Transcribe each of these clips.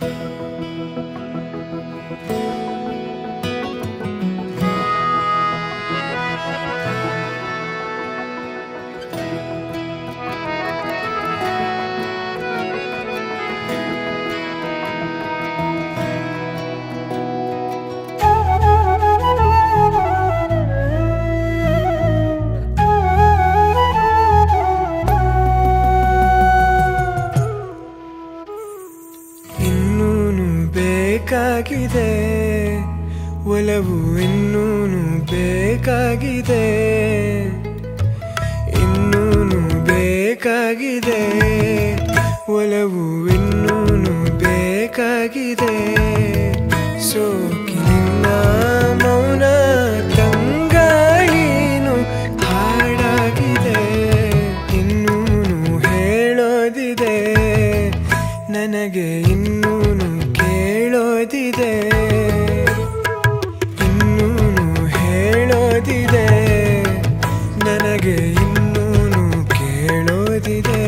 ಇನ್ನೂನು ಬೇಕಾಗಿದೆ ಒಲವು ಇನ್ನೂನು ಬೇಕಾಗಿದೆ ಇನ್ನೂನು ಬೇಕಾಗಿದೆ ಒಲವು ಇನ್ನೂನು ಬೇಕಾಗಿದೆ ಸೋಕಿನಿನ್ನ ಮೌನ ತಂಗಾಳೀನು ಹಾಡಾಗಿದೆ ಇನ್ನೂನು ಹೇಳೋದಿದೆ ನನಗೆ ಇನ್ನೂನು ಕೇಳೋದಿದೆ ಇನ್ನೂನು ಹೇಳೋದಿದೆ ನನಗೆ ಇನ್ನೂನು ಕೇಳೋದಿದೆ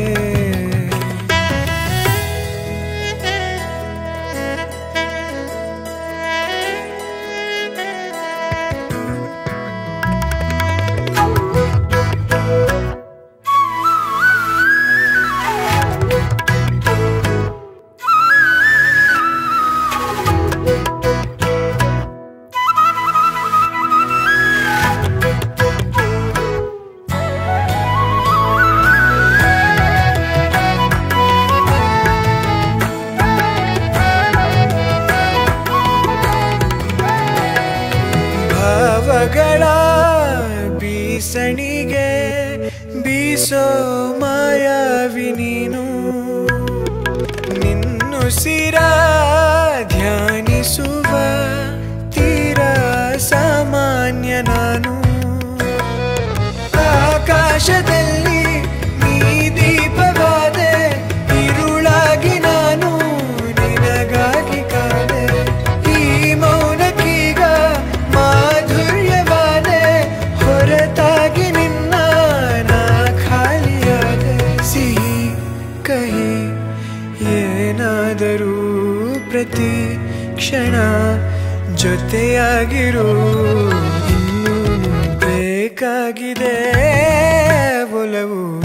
ಭಾವಗಳ ಬೀಸಣಿಗೆ ಬೀಸೋ ಮಾಯಾವಿ ನೀನು ನಿನ್ನುಸಿರ ಧ್ಯಾನಿಸುವ ತೀರ ಸಾಮಾನ್ಯ ನಾನು ಆಕಾಶದಲ್ಲಿ ನೀ ದೀಪವಾದೆ ഇരുളാಗಿ ನಾನು ನಿನಗಾಗಿ ಕಾದೆ ಈ ಮೌನಕ್ಕೀಗ ಮಾಧುರ್ಯವಾದೆ ಹೊರತಾಗಿ ನಿನ್ನ ನಾ ಖಾಲಿಯಾದೆ ಸಿಹಿ ಕಹಿ ಏನಾದರೂ ಪ್ರತಿ ಕ್ಷಣ ಜೊತೆಯಾಗಿರು ಇನ್ನೂನು ಬೇಕಾಗಿದೆ ಒಲವು